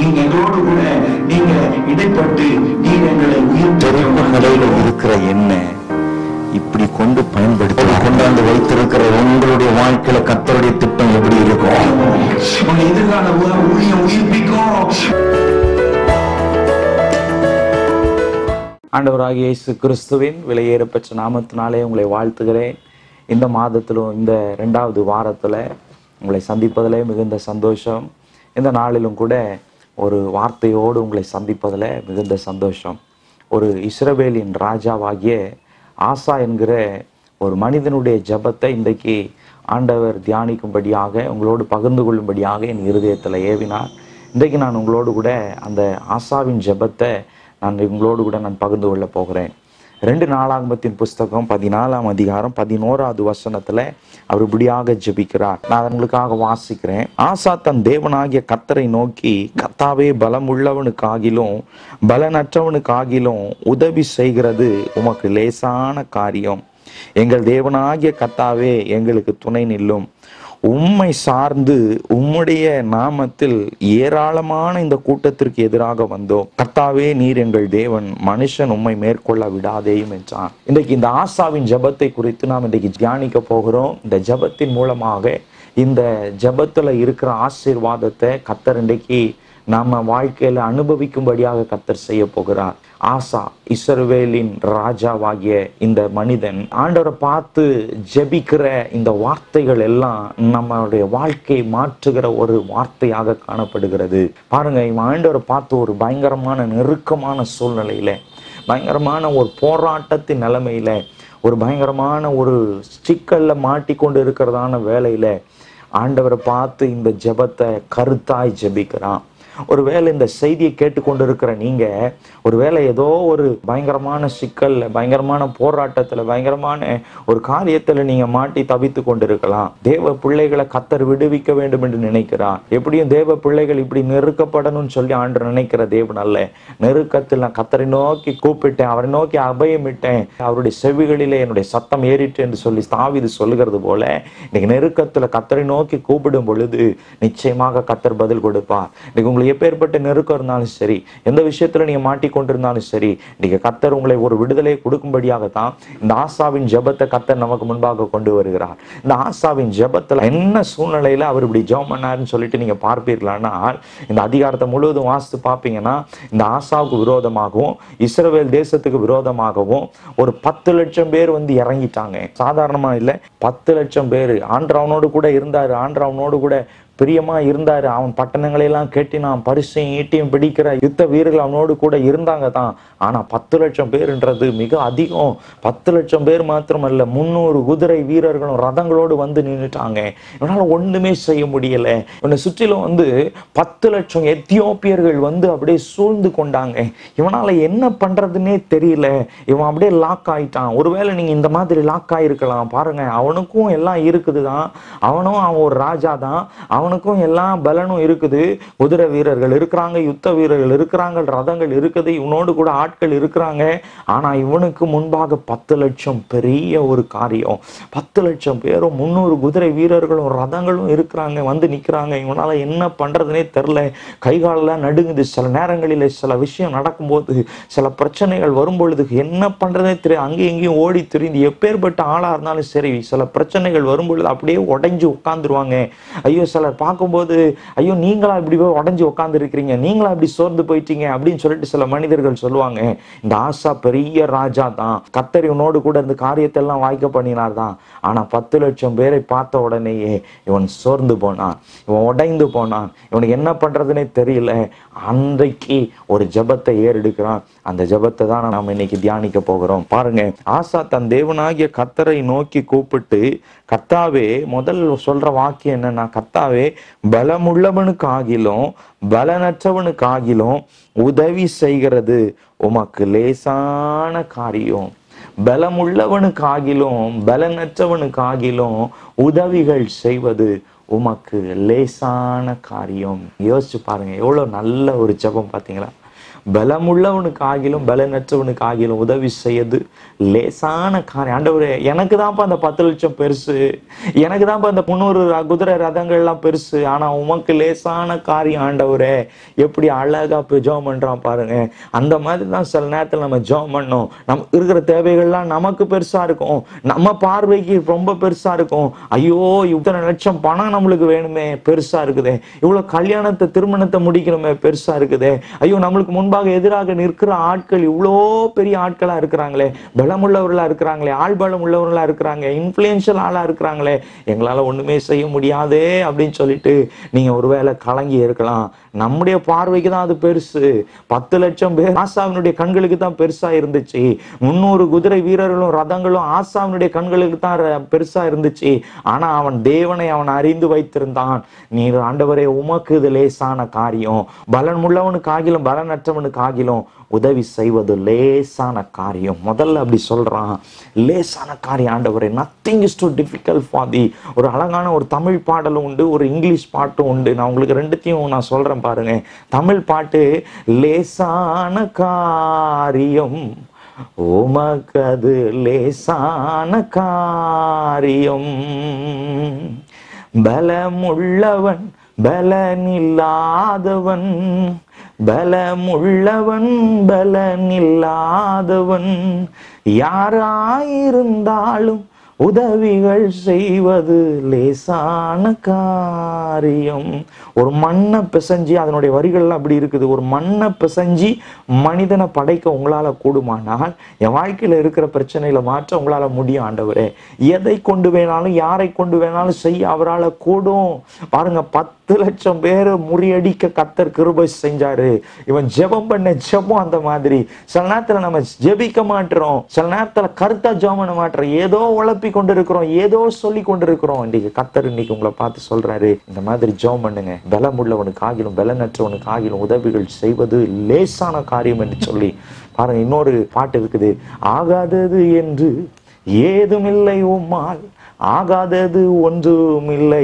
நீங்க எங்களோடு கூட நீங்க இடைப்பட்டு நீர் எங்களை தெருப்பு கடையில் உயிர்ப்பிக்க இருக்கிற எண்ணெய் இப்படி கொண்டு பயன்படுத்தி கொண்டாந்து வைத்திருக்கிற உங்களுடைய வாழ்க்கையில கர்த்தருடைய திட்டம் எப்படி இருக்கும் உங்க எதிர்கால ஊ- ஊழியம் உயிர்ப்பிக்கும் ஆண்டவராகிய இயேசு கிறிஸ்துவின் விலையேறப்பெற்ற நாமத்தினாலே உங்களை வாழ்த்துகிறேன் இந்த மாதத்திலும் இந்த ரெண்டாவது வாரத்தில் உங்களை சந்திப்பதிலே மிகுந்த சந்தோஷம் இந்த நாளிலும் கூட ஒரு வார்த்தையோடு உங்களை சந்திப்பதில் மிகுந்த சந்தோஷம் ஒரு இஸ்ரவேலின் ராஜாவாகிய ஆசா என்கிற ஒரு மனிதனுடைய ஜெபத்தை இன்றைக்கு ஆண்டவர் தியானிக்கும்படியாக உங்களோடு பகிர்ந்து கொள்ளும்படியாக என் இருதயத்தில் ஏவினார் இன்றைக்கு நான் உங்களோடு கூட அந்த ஆசாவின் ஜெபத்தை நான் உங்களோடு கூட நான் பகிர்ந்து கொள்ள போகிறேன் ரெண்டு நாளாகமத்தின் புஸ்தகம் பதினாலாம் அதிகாரம் பதினோராவது வசனத்துல அவர் இப்படியாக ஜெபிக்கிறார் நான் உங்களுக்காக வாசிக்கிறேன் ஆசா தன் தேவனாகிய கத்தரை நோக்கி கத்தாவே பலம் உள்ளவனுக்காகிலும் பலனற்றவனுக்காகிலும் உதவி செய்கிறது உமக்கு லேசான காரியம் எங்கள் தேவனாகிய கத்தாவே எங்களுக்கு துணை நில்லும் உம்மை சார்ந்து உம்முடைய நாமத்தில் ஏராளமான இந்த கூட்டத்திற்கு எதிராக வந்தோம் கர்த்தாவே நீர் எங்கள் தேவன் மனுஷன் உம்மை மேற்கொள்ள விடாதேயும் என்றான் இன்றைக்கு இந்த ஆசாவின் ஜெபத்தை குறித்து நாம் இன்றைக்கு தியானிக்க போகிறோம் இந்த ஜெபத்தின் மூலமாக இந்த ஜெபத்துல இருக்கிற ஆசீர்வாதத்தை கத்தர் இன்றைக்கு நம்ம வாழ்க்கையில அனுபவிக்கும்படியாக கத்தர் செய்ய போகிறார் ஆசா இஸ்ரவேலின் ராஜாவாகிய இந்த மனிதன் ஆண்டவரை பார்த்து ஜெபிக்கிற இந்த வார்த்தைகள் எல்லாம் நம்மளுடைய வாழ்க்கையை மாற்றுகிற ஒரு வார்த்தையாக காணப்படுகிறது பாருங்க இவன் ஆண்டவரை பார்த்து ஒரு பயங்கரமான நெருக்கமான சூழ்நிலையில பயங்கரமான ஒரு போராட்டத்தின் நிலைமையில ஒரு பயங்கரமான ஒரு சிக்கல்ல மாட்டிக்கொண்டு இருக்கிறதான வேலையில ஆண்டவரை பார்த்து இந்த ஜெபத்தை கருத்தாய் ஜெபிக்கிறான் ஒருவேளை இந்த செய்தியை கேட்டுக்கொண்டிருக்கிற நீங்க ஒருவேளை ஏதோ ஒரு பயங்கரமான சிக்கல்ல பயங்கரமான போராட்டத்துல பயங்கரமான ஒரு காரியத்துல நீங்க மாட்டி தவித்து கொண்டிருக்கலாம் தேவ பிள்ளைகளை கத்தர் விடுவிக்க வேண்டும் என்று நினைக்கிறார் எப்படியும் தேவ பிள்ளைகள் இப்படி நெருக்கப்படணும்னு சொல்லி ஆண்டு நினைக்கிற தேவன் அல்ல நெருக்கத்தில் நான் கத்தரை நோக்கி கூப்பிட்டேன் அவரை நோக்கி அபயமிட்டேன் அவருடைய செவிகளிலே என்னுடைய சத்தம் ஏறிட்டு என்று சொல்லி தாவிது சொல்லுகிறது போல இன்னைக்கு நெருக்கத்துல கத்தரை நோக்கி கூப்பிடும் பொழுது நிச்சயமாக கத்தர் பதில் கொடுப்பார் இன்னைக்கு உங்களுக்கு எப்பேற்பட்ட நெருக்கம் இருந்தாலும் சரி எந்த விஷயத்துல நீங்க மாட்டிக்கொண்டிருந்தாலும் சரி இன்னைக்கு கத்தர் உங்களை ஒரு விடுதலையை கொடுக்கும்படியாக தான் இந்த ஆசாவின் ஜெபத்தை கத்தர் நமக்கு முன்பாக கொண்டு வருகிறார் இந்த ஆசாவின் ஜெபத்துல என்ன சூழ்நிலையில அவர் இப்படி ஜெபம் பண்ணாருன்னு சொல்லிட்டு நீங்க பார்ப்பீர்களானால் இந்த அதிகாரத்தை முழுவதும் வாசித்து பார்ப்பீங்கன்னா இந்த ஆசாவுக்கு விரோதமாகவும் இஸ்ரவேல் தேசத்துக்கு விரோதமாகவும் ஒரு பத்து லட்சம் பேர் வந்து இறங்கிட்டாங்க சாதாரணமா இல்லை பத்து லட்சம் பேர் ஆண்டவனோடு கூட இருந்தாரு ஆண்டவனோடு கூட பிரியமா இருந்தாரு அவன் பட்டணங்களை எல்லாம் கெட்டினான் பரிசையும் ஈட்டியும் பிடிக்கிற யுத்த வீரர்கள் அவனோடு கூட இருந்தாங்க தான் ஆனா பத்து லட்சம் பேர்ன்றது மிக அதிகம் பத்து லட்சம் பேர் மாத்திரமல்ல முன்னூறு குதிரை வீரர்களும் ரதங்களோடு வந்து நின்றுட்டாங்க இவனால ஒண்ணுமே செய்ய முடியல இவனை சுற்றிலும் வந்து பத்து லட்சம் எத்தியோப்பியர்கள் வந்து அப்படியே சூழ்ந்து கொண்டாங்க இவனால என்ன பண்றதுன்னே தெரியல இவன் அப்படியே லாக் ஆயிட்டான் ஒருவேளை நீங்க இந்த மாதிரி லாக் ஆயிருக்கலாம் பாருங்க அவனுக்கும் எல்லாம் இருக்குது தான் அவனும் அவன் ஒரு ராஜா தான் அவனுக்கும் எல்லா பலனும் இருக்குது குதிரை வீரர்கள் இருக்கிறாங்க யுத்த வீரர்கள் இருக்கிறாங்க ரதங்கள் இருக்குது இவனோடு கூட ஆட்கள் இருக்கிறாங்க ஆனா இவனுக்கு முன்பாக பத்து லட்சம் பெரிய ஒரு காரியம் பத்து லட்சம் பேரும் முந்நூறு குதிரை வீரர்களும் ரதங்களும் இருக்கிறாங்க வந்து நிக்கிறாங்க இவனால என்ன பண்றதுனே தெரில கைகாலெல்லாம் நடுங்குது சில நேரங்களில் சில விஷயம் நடக்கும்போது சில பிரச்சனைகள் வரும்பொழுது என்ன பண்றதே தெரியும் அங்கேயும் இங்கேயும் ஓடி திரிந்து எப்பேற்பட்ட ஆளா இருந்தாலும் சரி சில பிரச்சனைகள் வரும்பொழுது அப்படியே உடைஞ்சு உட்காந்துருவாங்க ஐயோ சிலர் பார்க்கும்போது ஐயோ நீங்களா இப்படி போய் உடஞ்சி உட்கார்ந்து இருக்கிறீங்க நீங்களா இப்படி சோர்ந்து போயிட்டீங்க அப்படின்னு சொல்லிட்டு சில மனிதர்கள் சொல்லுவாங்க இந்த ஆசா பெரிய ராஜா தான் கத்தர் இவனோடு கூட இந்த காரியத்தை எல்லாம் வாய்க்க பண்ணினார் தான் ஆனா பத்து லட்சம் பேரை பார்த்த உடனேயே இவன் சோர்ந்து போனான் இவன் உடைந்து போனான் இவனுக்கு என்ன பண்றதுனே தெரியல அன்றைக்கு ஒரு ஜெபத்தை ஏறெடுக்கிறான் அந்த ஜெபத்தை தான் நாம இன்னைக்கு தியானிக்க போகிறோம் பாருங்க ஆசா தன் தேவனாகிய கத்தரை நோக்கி கூப்பிட்டு கர்த்தாவே முதல் சொல்ற வாக்கியம் என்னன்னா கர்த்தாவே பலமுள்ளவனுக்கு ஆகிலும் பலனற்றவனுக்கு ஆகிலும் உதவி செய்கிறது உமக்கு லேசான காரியம் பலமுள்ளவனுக்கு ஆகிலும் பலனற்றவனுக்கு ஆகிலும் உதவிகள் செய்வது உமக்கு லேசான காரியம் யோசிச்சு பாருங்க எவ்வளவு நல்ல ஒரு ஜெபம் பாத்தீங்களா பலமுள்ளவனுக்கு ஆகிலும் பலனற்றவனுக்கு ஆகிலும் உதவி செய்யது லேசான காரியம் ஆண்டவரே எனக்கு தான்ப்பா அந்த பத்து லட்சம் பெருசு எனக்கு தான்ப்பா அந்த முந்நூறு ர- குதிரை ரதங்கள்லாம் பெருசு ஆனா உமக்கு லேசான காரியம் ஆண்டவரே எப்படி அழகா போய் ஜெபம் பண்றான் பாருங்க அந்த மாதிரி தான் சில நேரத்துல நம்ம ஜெபம் பண்ணோம் நம்ம இருக்கிற தேவைகள்லாம் நமக்கு பெருசா இருக்கும் நம்ம பார்வைக்கு ரொம்ப பெருசா இருக்கும் ஐயோ இத்தனை லட்சம் பணம் நம்மளுக்கு வேணுமே பெருசா இருக்குதே இவ்வளவு கல்யாணத்தை திருமணத்தை முடிக்கணுமே பெருசா இருக்குதே ஐயோ நம்மளுக்கு முன்பாக எதிராக நிற்கிற ஆட்கள் இவ்வளோ பெரிய ஆட்களா இருக்கிறாங்களே பலமுள்ளவர்களா இருக்கிறாங்களே ஆள் பலம் உள்ளவர்களா இருக்கிறாங்க இன்ஃப்ளூயன்ஷியல் ஆளா இருக்கிறாங்களே எங்களால ஒண்ணுமே செய்ய முடியாதே அப்படின்னு சொல்லிட்டு நீங்க ஒருவேளை கலங்கி இருக்கலாம் நம்முடைய பார்வைக்கு தான் அது பெருசு பத்து லட்சம் பேர் ஆசாவினுடைய கண்களுக்கு தான் பெருசா இருந்துச்சு முன்னூறு குதிரை வீரர்களும் ரதங்களும் ஆசாவினுடைய கண்களுக்கு தான் ர- பெருசா இருந்துச்சு ஆனா அவன் தேவனை அவன் அறிந்து வைத்திருந்தான் நீர் ஆண்டவரே உமக்கு இது லேசான காரியம் பலன் உள்ளவனுக்கு ஆகிலும் பலனற்றவனுக்கு ஆகிலும் உதவி செய்வது லேசான காரியம் முதல்ல அப்படி சொல்றான் லேசான காரியம் ஆண்டவரே nothing is too difficult for the ஒரு அழகான ஒரு தமிழ் பாடலும் உண்டு ஒரு இங்கிலீஷ் பாட்டும் உண்டு நான் உங்களுக்கு ரெண்டுத்தையும் நான் சொல்றேன் பாருங்க தமிழ் பாட்டு லேசான காரியம் உமக்கது லேசான காரியம் பலமுள்ளவன் பலனில்லாதவன் பலமுள்ளவன் பலனில்லாதவன் யாராயிருந்தாலும் உதவிகள் செய்வது லேசான காரியம் ஒரு மண்ணை பிசைஞ்சு அதனுடைய வரிகள்லாம் அப்படி இருக்குது ஒரு மண்ணை பிசைஞ்சு மனிதனை படைக்க உங்களால கூடுமானால் என் வாழ்க்கையில இருக்கிற பிரச்சனைகளை மாற்ற உங்களால முடியும் ஆண்டவரே எதை கொண்டு வேணாலும் யாரை கொண்டு வேணாலும் செய்ய அவரால கூடும் பாருங்க பத்து லட்சம் பேரை முறியடிக்க கத்தர் கிருபை செஞ்சாரு இவன் ஜெபம் பண்ண ஜெபம் அந்த மாதிரி சில நேரத்துல நம்ம ஜெபிக்க மாட்டுறோம் சில நேரத்துல கருத்தா ஜெபம் பண்ண மாட்டோம் ஏதோ உழப்பி கொண்டு இருக்கிறோம் ஏதோ சொல்லி கொண்டு இருக்கிறோம் இன்னைக்கு கத்தர் இன்னைக்கு உங்களை பார்த்து சொல்றாரு இந்த மாதிரி ஜெபம் பண்ணுங்க பலம் உள்ளவனுக்கு ஆகிலும் பலனற்றவனுக்கு ஆகிலும் உதவிகள் செய்வது லேசான காரியம் என்று சொல்லி பாருங்க இன்னொரு பாட்டு இருக்குது ஆகாதது என்று ஏதுமில்லை உம்மால் ஆகாதது ஒன்றுமில்லை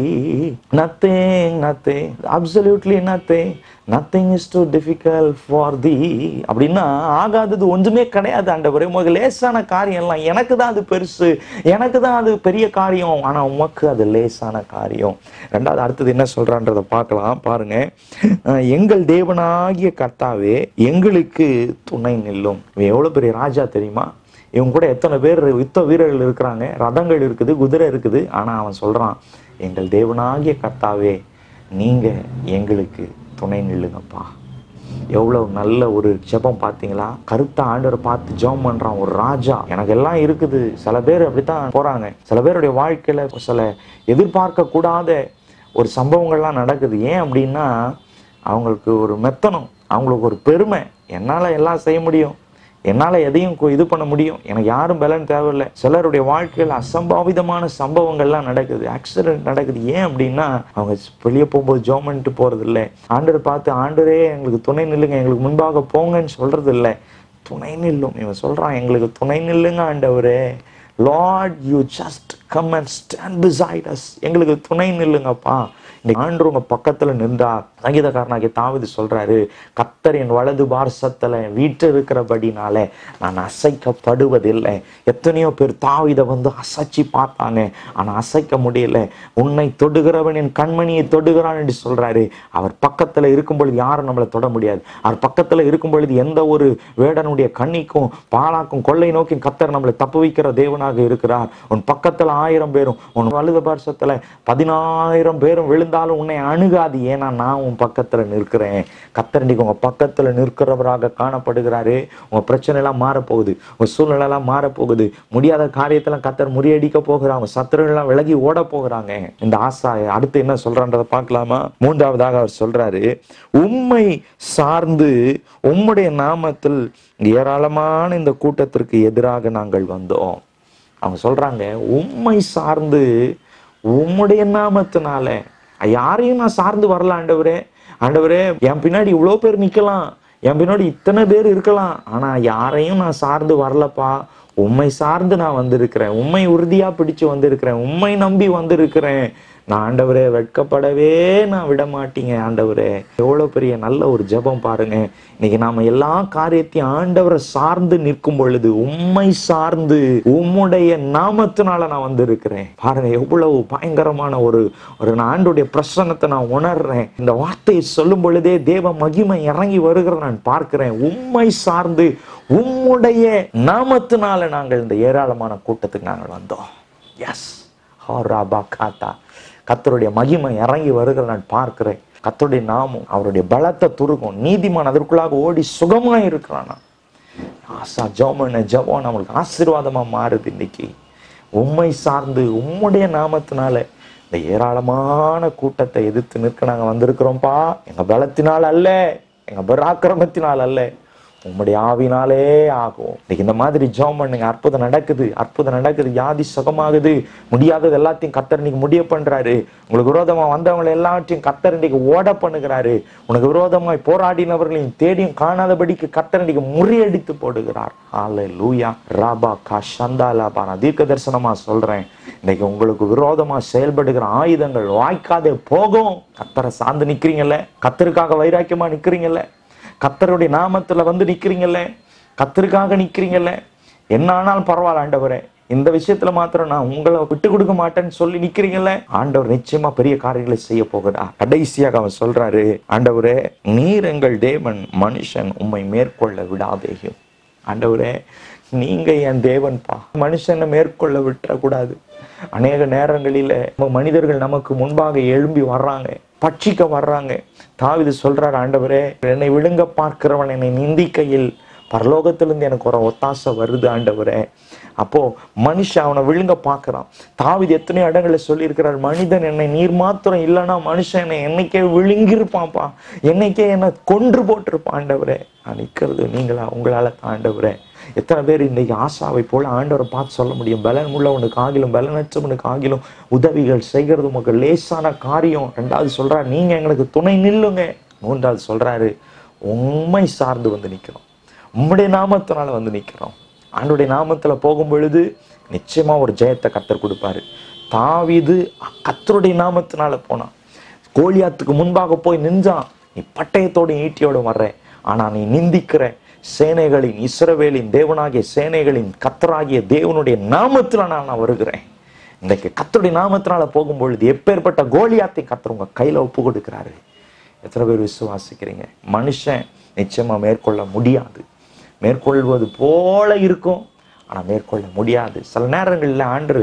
nothing nothing absolutely nothing nothing is too difficult for the அப்படின்னா ஆகாதது ஒன்றுமே கிடையாது ஆண்டவரே உமக்கு லேசான காரியம் எல்லாம் எனக்கு தான் அது பெருசு எனக்கு தான் அது பெரிய காரியம் ஆனா உமக்கு அது லேசான காரியம் ரெண்டாவது அடுத்தது என்ன சொல்றான்றத பார்க்கலாம் பாருங்க அஹ் எங்கள் தேவனாகிய கர்த்தாவே எங்களுக்கு துணை நில்லும் இவன் எவ்வளவு பெரிய ராஜா தெரியுமா இவங்க கூட எத்தனை பேர் யுத்த வீரர்கள் இருக்கிறாங்க ரதங்கள் இருக்குது குதிரை இருக்குது ஆனா அவன் சொல்றான் எங்கள் தேவனாகிய கர்த்தாவே நீங்க எங்களுக்கு துணை நில்லுங்கப்பா எவ்வளவு நல்ல ஒரு ஜெபம் பார்த்தீங்களா கருத்த ஆண்டவரை பார்த்து ஜெபம் பண்றான் ஒரு ராஜா எனக்கு எல்லாம் இருக்குது சில பேர் அப்படித்தான் போறாங்க சில பேருடைய வாழ்க்கையில சில எதிர்பார்க்க கூடாத ஒரு சம்பவங்கள்லாம் நடக்குது ஏன் அப்படின்னா அவங்களுக்கு ஒரு மெத்தனம் அவங்களுக்கு ஒரு பெருமை என்னால எல்லாம் செய்ய முடியும் என்னால எதையும் கு- இது பண்ண முடியும் எனக்கு யாரும் பலன் தேவையில்லை சிலருடைய வாழ்க்கையில் அசம்பாவிதமான சம்பவங்கள்லாம் நடக்குது ஆக்சிடென்ட் நடக்குது ஏன் அப்படின்னா அவங்க வெளியே போகும்போது ஜோம் பண்ணிட்டு போறது இல்லை ஆண்டவர் பார்த்து ஆண்டரே எங்களுக்கு துணை நில்லுங்க எங்களுக்கு முன்பாக போங்கன்னு சொல்றது இல்லை துணை நில்லும் இவன் சொல்றான் எங்களுக்கு துணை நில்லுங்க ஆண்டவரே Lord you just come and stand beside us எங்களுக்கு துணை நில்லுங்கப்பா இன்னைக்கு ஆண்டு உங்க பக்கத்துல நின்றா சங்கீதக்காரனாகிய தாவிது சொல்றாரு கத்தர் என் வலது பார்சத்துல வீட்டு இருக்கிறபடினால நான் அசைக்கப்படுவதில்லை எத்தனையோ பேர் தாவித வந்து அசைச்சு பார்த்தாங்க ஆனா அசைக்க முடியல உன்னை தொடுகிறவன் என் கண்மணியை தொடுகிறான் என்று சொல்றாரு அவர் பக்கத்துல இருக்கும் பொழுது யாரும் நம்மளை தொட முடியாது அவர் பக்கத்துல இருக்கும் பொழுது எந்த ஒரு வேடனுடைய கண்ணிக்கும் பாலாக்கும் கொள்ளை நோக்கி கத்தர் நம்மளை தப்பு வைக்கிற தேவனாக இருக்கிறார் உன் பக்கத்துல ஆயிரம் பேரும் உன் வலது பார்சத்துல பதினாயிரம் பேரும் விழுந்தாலும் உன்னை அணுகாது ஏன்னா நான் உன் பக்கத்துல நிற்கிறேன் கத்தர் இன்னைக்கு உங்க பக்கத்துல நிற்கிறவராக காணப்படுகிறாரு உங்க பிரச்சனை எல்லாம் மாறப்போகுது உங்க சூழ்நிலை எல்லாம் மாறப்போகுது முடியாத காரியத்தெல்லாம் கத்தர் முறியடிக்க போகிறாங்க உங்க சத்துருகள் எல்லாம் விலகி ஓட போகிறாங்க இந்த ஆசா அடுத்து என்ன சொல்றான்றதை பார்க்கலாமா மூன்றாவதாக அவர் சொல்றாரு உம்மை சார்ந்து உம்முடைய நாமத்தில் ஏராளமான இந்த கூட்டத்திற்கு எதிராக நாங்கள் வந்தோம் அவங்க சொல்றாங்க உம்மை சார்ந்து உம்முடைய நாமத்தினால யாரையும் நான் சார்ந்து வரல ஆண்டவரே ஆண்டவரே என் பின்னாடி இவ்வளோ பேர் நிக்கலாம் என் பின்னாடி இத்தனை பேர் இருக்கலாம் ஆனா யாரையும் நான் சார்ந்து வரலப்பா உம்மை சார்ந்து நான் வந்திருக்கிறேன் உண்மை உறுதியா பிடிச்சு வந்திருக்கிறேன் உண்மை நம்பி வந்திருக்கிறேன் நான் ஆண்டவரே வெட்கப்படவே நான் விட மாட்டீங்க ஆண்டவரே எவ்வளவு பெரிய நல்ல ஒரு ஜெபம் பாருங்க இன்னைக்கு நாம எல்லா காரியத்தையும் ஆண்டவரை சார்ந்து நிற்கும் பொழுது உம்மை சார்ந்து உம்முடைய நாமத்தினால நான் வந்திருக்கிறேன் பாருங்க எவ்வளவு பயங்கரமான ஒரு ஒரு நான் ஆண்டுடைய பிரசன்னத்தை நான் உணர்றேன் இந்த வார்த்தையை சொல்லும் பொழுதே தேவ மகிமை இறங்கி வருகிறத நான் பார்க்கிறேன் உம்மை சார்ந்து உம்முடைய நாமத்தினால நாங்கள் இந்த ஏராளமான கூட்டத்துக்கு நாங்கள் வந்தோம் எஸ் ஹோராபா காத்தா கத்தருடைய மகிமை இறங்கி வருகிறத நான் பார்க்கிறேன் கத்தருடைய நாமம் அவருடைய பலத்தை துருக்கும் நீதிமான் அதற்குள்ளாக ஓடி சுகமா இருக்கிறானா ஆசா ஜோமன ஜபம் நம்மளுக்கு ஆசீர்வாதமா மாறுது இன்னைக்கு உம்மை சார்ந்து உம்முடைய நாமத்தினால இந்த ஏராளமான கூட்டத்தை எதிர்த்து நிற்க நாங்க வந்திருக்கிறோம்ப்பா எங்க பலத்தினால் அல்ல எங்க பராக்கிரமத்தினால் அல்ல உம்முடைய ஆவினாலே ஆகும் இன்னைக்கு இந்த மாதிரி ஜோம் பண்ணுங்க அற்புதம் நடக்குது அற்புதம் நடக்குது வியாதி சுகமாகுது முடியாதது எல்லாத்தையும் கத்தர் இன்னைக்கு முடிய பண்றாரு உங்களுக்கு விரோதமா வந்தவங்களை எல்லாவற்றையும் கத்தர் இன்னைக்கு ஓட பண்ணுகிறாரு உனக்கு விரோதமாய் போராடினவர்களையும் தேடியும் காணாதபடிக்கு கத்தர் இன்னைக்கு முறியடித்து போடுகிறார் ஆலை லூயா ராபா கா சந்தா லாபா நான் தீர்க்க தரிசனமா சொல்றேன் இன்னைக்கு உங்களுக்கு விரோதமா செயல்படுகிற ஆயுதங்கள் வாய்க்காதே போகும் கத்தரை சார்ந்து நிக்கிறீங்கல்ல கத்தருக்காக வைராக்கியமா நிக்கிறீங்கல்ல கத்தருடைய நாமத்துல வந்து நிக்கிறீங்கல்ல கத்தருக்காக நிக்கிறீங்கல்ல என்ன ஆனாலும் பரவாயில்ல ஆண்டவரே இந்த விஷயத்துல மாத்திரம் நான் உங்களை விட்டு கொடுக்க மாட்டேன்னு சொல்லி நிக்கிறீங்கல்ல ஆண்டவர் நிச்சயமா பெரிய காரியங்களை செய்ய போகிறார் கடைசியாக அவன் சொல்றாரு ஆண்டவரே நீர் எங்கள் தேவன் மனுஷன் உம்மை மேற்கொள்ள விடாதேயும் ஆண்டவரே நீங்க என் தேவன்பா மனுஷனை மேற்கொள்ள விட்டுறக்கூடாது அநேக நேரங்களில நம்ம மனிதர்கள் நமக்கு முன்பாக எழும்பி வர்றாங்க பட்சிக்க வர்றாங்க தாவிது சொல்றார் ஆண்டவரே என்னை விழுங்க பார்க்கிறவன் என்னை நிந்திக்கையில் பரலோகத்திலிருந்து எனக்கு ஒரு ஒத்தாசை வருது ஆண்டவரே அப்போ மனுஷன் அவனை விழுங்க பார்க்கறான் தாவிது எத்தனையோ இடங்களை சொல்லியிருக்கிறார் மனிதன் என்னை நீர் மாத்திரம் இல்லைன்னா மனுஷன் என்னை என்னைக்கே விழுங்கிருப்பான்ப்பா என்னைக்கே என்னை கொன்று போட்டிருப்பான் ஆண்டவரே நான் நிற்கிறது நீங்களா உங்களால தான் ஆண்டவரே எத்தனை பேர் இன்னைக்கு ஆசாவை போல ஆண்டவரை பார்த்து சொல்ல முடியும் பலன் உள்ளவனுக்கு ஆகிலும் பலனற்றவனுக்கு ஆகிலும் உதவிகள் செய்கிறது உமக்கு லேசான காரியம் ரெண்டாவது சொல்றாரு நீங்க எங்களுக்கு துணை நில்லுங்க மூன்றாவது சொல்றாரு உண்மை சார்ந்து வந்து நிக்கிறோம் உம்முடைய நாமத்தினால வந்து நிக்கிறோம் ஆண்டுடைய நாமத்துல போகும் பொழுது நிச்சயமா ஒரு ஜெயத்தை கத்தர் கொடுப்பாரு தாவீது கத்தருடைய நாமத்தினால போனான் கோலியாத்துக்கு முன்பாக போய் நின்றான் நீ பட்டயத்தோட ஈட்டியோட வர்ற ஆனா நீ நிந்திக்கிற சேனைகளின் இஸ்ரவேலின் தேவனாகிய சேனைகளின் கத்தராகிய தேவனுடைய நாமத்துல நான் நான் வருகிறேன் இன்றைக்கு கத்தருடைய நாமத்தினால போகும் பொழுது எப்பேற்பட்ட கோலியாத்தை கத்தர் உங்க கையில ஒப்பு கொடுக்கிறாரு எத்தனை பேர் விசுவாசிக்கிறீங்க மனுஷன் நிச்சயமா மேற்கொள்ள முடியாது மேற்கொள்வது போல இருக்கும் ஆனா மேற்கொள்ள முடியாது சில நேரங்கள்ல ஆண்டு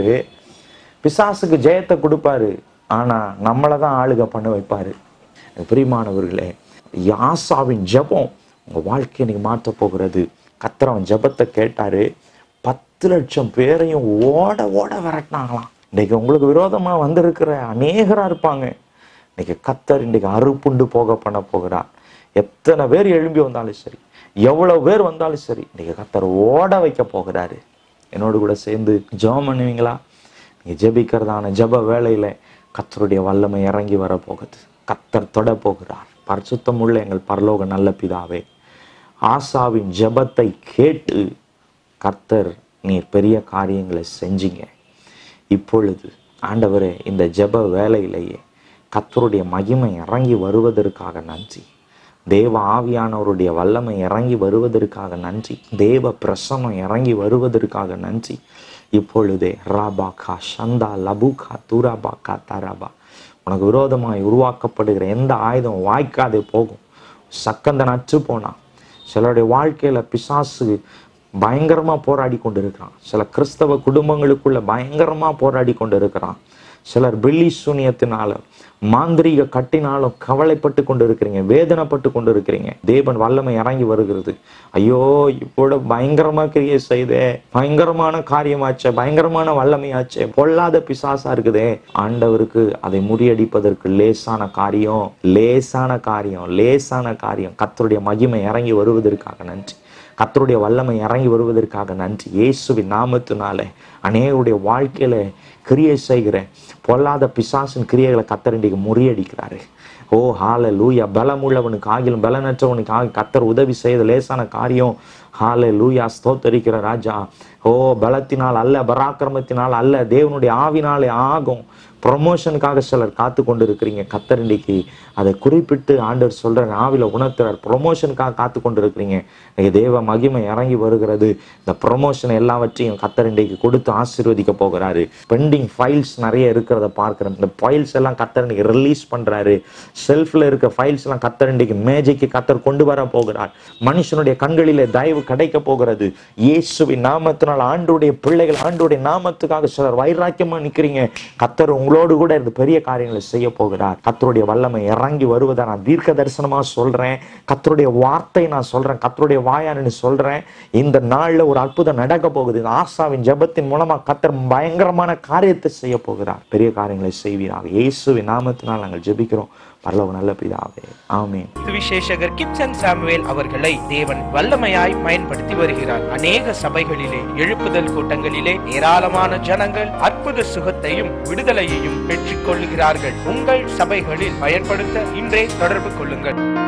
பிசாசுக்கு ஜெயத்தை கொடுப்பாரு ஆனா நம்மளை தான் ஆளுக பண்ண வைப்பாரு எனக்கு பிரியமானவர்களே யாசாவின் ஜெபம் உங்க வாழ்க்கையை நீங்க மாற்ற போகிறது கத்திரவன் ஜெபத்தை கேட்டாரு பத்து லட்சம் பேரையும் ஓட ஓட விரட்டினாங்களாம் இன்னைக்கு உங்களுக்கு விரோதமா வந்திருக்கிற அநேகரா இருப்பாங்க இன்னைக்கு கத்தர் இன்னைக்கு அறுப்புண்டு போக பண்ண போகிறார் எத்தனை பேர் எழும்பி வந்தாலும் சரி எவ்வளவு பேர் வந்தாலும் சரி இன்னைக்கு கத்தர் ஓட வைக்க போகிறாரு என்னோடு கூட சேர்ந்து ஜெபம் பண்ணுவீங்களா நீங்க ஜெபிக்கிறதான ஜெப வேலையில கத்தருடைய வல்லமை இறங்கி வர போகுது கத்தர் தொட போகிறார் பரிசுத்தம் உள்ள எங்கள் பரலோக நல்ல பிதாவே ஆசாவின் ஜெபத்தை கேட்டு கர்த்தர் நீர் பெரிய காரியங்களை செஞ்சீங்க இப்பொழுது ஆண்டவரே இந்த ஜெப வேலையிலேயே கர்த்தருடைய மகிமை இறங்கி வருவதற்காக நன்றி தேவ ஆவியானவருடைய வல்லமை இறங்கி வருவதற்காக நன்றி தேவ பிரசனம் இறங்கி வருவதற்காக நன்றி இப்பொழுதே ராபா கா சந்தா லபுகா தூராபா கா தாராபா உனக்கு விரோதமாய் உருவாக்கப்படுகிற எந்த ஆயுதம் வாய்க்காதே போகும் சக்கந்த நச்சு போனா சிலருடைய வாழ்க்கையில பிசாசு பயங்கரமா போராடி கொண்டு இருக்கிறான் சில கிறிஸ்தவ குடும்பங்களுக்குள்ள பயங்கரமா போராடி கொண்டு இருக்கிறான் சிலர் பில்லி சூனியத்தினால மாந்திரீக கட்டினாலும் கவலைப்பட்டு கொண்டு இருக்கிறீங்க வேதனைப்பட்டு கொண்டு இருக்கிறீங்க தேவன் வல்லமை இறங்கி வருகிறது ஐயோ இப்போட பயங்கரமா கிரியை செய்தே பயங்கரமான காரியமாச்சே பயங்கரமான வல்லமையாச்சே பொல்லாத பிசாசா இருக்குதே ஆண்டவருக்கு அதை முறியடிப்பதற்கு லேசான காரியம் லேசான காரியம் லேசான காரியம் கர்த்தருடைய மகிமை இறங்கி வருவதற்காக நன்றி கர்த்தருடைய வல்லமை இறங்கி வருவதற்காக நன்றி இயேசுவின் நாமத்தினால அநேகருடைய வாழ்க்கையில கிரியை செய்கிற பொல்லாத பிசாசின் கிரியைகளை கத்தர் இன்றைக்கு முறியடிக்கிறாரு ஓ ஹால லூயா பலமுள்ளவனுக்கு ஆகிலும் பலனற்றவனுக்கு ஆகி கத்தர் உதவி செய்த லேசான காரியம் ஹால லூயா ஸ்தோத்தரிக்கிற ராஜா ஓ பலத்தினால் அல்ல பராக்கிரமத்தினால் அல்ல தேவனுடைய ஆவினாலே ஆகும் ப்ரொமோஷனுக்காக சிலர் காத்து கொண்டு இருக்கிறீங்க கத்தர் இன்னைக்கு அதை குறிப்பிட்டு ஆண்டவர் சொல்ற ஆவில உணர்த்துறார் ப்ரொமோஷனுக்காக காத்து கொண்டு இருக்கிறீங்க இன்னைக்கு தேவ மகிமை இறங்கி வருகிறது இந்த ப்ரொமோஷன் எல்லாவற்றையும் கத்தர் இன்றைக்கு கொடுத்து ஆசீர்வதிக்க போகிறாரு பெண்டிங் ஃபைல்ஸ் நிறைய இருக்கிறத பார்க்கிறோம் இந்த ஃபைல்ஸ் எல்லாம் கத்தர் இன்னைக்கு ரிலீஸ் பண்றாரு செல்ஃப்ல இருக்க ஃபைல்ஸ் எல்லாம் கத்தர் இன்னைக்கு மேஜைக்கு கத்தர் கொண்டு வர போகிறார் மனுஷனுடைய கண்களிலே தயவு கிடைக்க போகிறது இயேசுவின் நாமத்தினால் ஆண்டுடைய பிள்ளைகள் ஆண்டுடைய நாமத்துக்காக சிலர் வைராக்கியமா நிக்கிறீங்க கத்தர் உங்களோடு கூட இந்த பெரிய காரியங்களை செய்ய போகிறார் கத்தருடைய வல்லமை இறங்கி வருவதை நான் தீர்க்க தரிசனமா சொல்றேன் கத்தருடைய வார்த்தை நான் சொல்றேன் கத்தருடைய வாயான்னு சொல்றேன் இந்த நாள்ல ஒரு அற்புதம் நடக்க போகுது இந்த ஆசாவின் ஜெபத்தின் மூலமா கத்தர் பயங்கரமான காரியத்தை செய்ய போகிறார் பெரிய காரியங்களை செய்வீராக இயேசுவின் நாமத்தினால் நாங்கள் ஜெபிக்கிறோம் பரலோக நல்ல பிதாவே ஆமென் சுவிசேஷகர் கிப்சன் சாமுவேல் அவர்களை தேவன் வல்லமையாய் பயன்படுத்தி வருகிறார் அநேக சபைகளிலே எழுப்புதல் கூட்டங்களிலே ஏராளமான ஜனங்கள் அற்புத சுகத்தையும் விடுதலையையும் பெற்றுக் கொள்கிறார்கள் உங்கள் சபைகளில் பயன்படுத்த இன்றே தொடர்பு கொள்ளுங்கள்